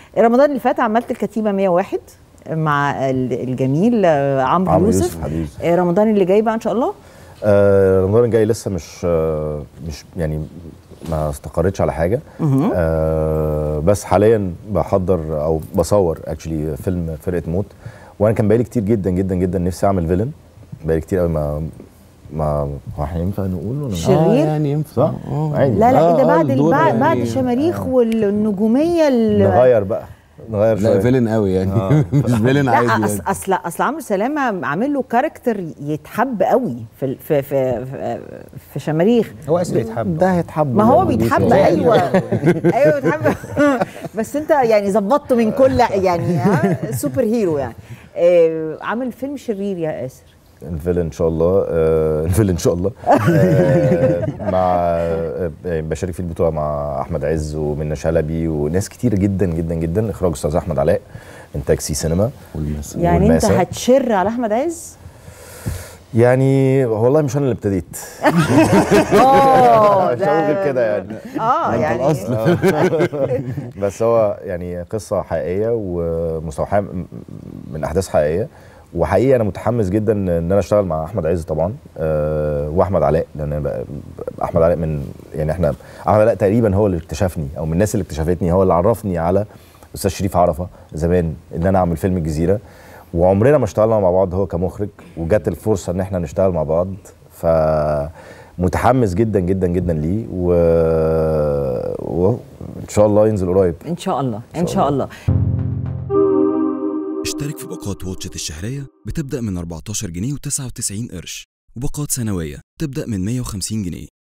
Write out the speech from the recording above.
رمضان اللي فات عملت الكتيبه 101 مع ال- الجميل آه، عمرو عمرو يوسف يوسف حبيبي. آه، رمضان اللي جاي بقى ان شاء الله آه، رمضان الجاي لسه مش آه، مش يعني ما استقرتش على حاجه آه بس حاليا بحضر او بصور اكشلي فيلم فرقه موت وانا كان بقالي كتير جدا جدا جدا نفسي اعمل فيلن بقالي كتير قوي ما ما هو احنا ينفع نقول ولا شرير؟ آه يعني ينفع صح؟ آه. عادي. لا لا آه، ايه ده آه، بعد الدور بعد, يعني- بعد شماريخ والنجوميه اللي نغير بقى نغير لا شويه فيلن قوي يعني آه. مش فيلن لا عادي أصل يعني. اصل اصل عمرو سلامه عامل له كاركتر يتحب قوي في ال- في في في, في شماريخ هو اسر يتحب ده هيتحب ما هو ده بيتحب موجود. ايوه ايوه بيتحب بس انت يعني ظبطته من كل يعني ها سوبر هيرو يعني آه، عامل فيلم شرير يا اسر الفيلن ان شاء الله آه، الفيلن ان شاء الله آه، مع آه، بشارك في البطوله مع احمد عز ومنى شلبي وناس كتير جدا جدا جدا اخراج استاذ احمد علاء انتاج سي سينما والمثل. يعني انت والماسة. هتشر على احمد عز يعني والله مش انا اللي ابتديت اه مش هقول غير كده يعني اه انت يعني الاصل بس هو يعني قصه حقيقيه ومستوحاه م- من احداث حقيقيه وحقيقي انا متحمس جدا ان انا اشتغل مع احمد عز طبعا أه واحمد علاء لان أنا بقى- احمد علاء من يعني احنا احمد علاء تقريبا هو اللي اكتشفني او من الناس اللي اكتشفتني هو اللي عرفني على استاذ شريف عرفه زمان ان انا اعمل فيلم الجزيره وعمرنا ما اشتغلنا مع بعض هو كمخرج وجت الفرصه ان احنا نشتغل مع بعض ف متحمس جدا جدا جدا ليه و... وان شاء الله ينزل قريب ان شاء الله ان شاء الله اشترك في باقات واتشت الشهرية بتبدأ من 14 جنيه و99 قرش وباقات سنوية تبدأ من 150 جنيه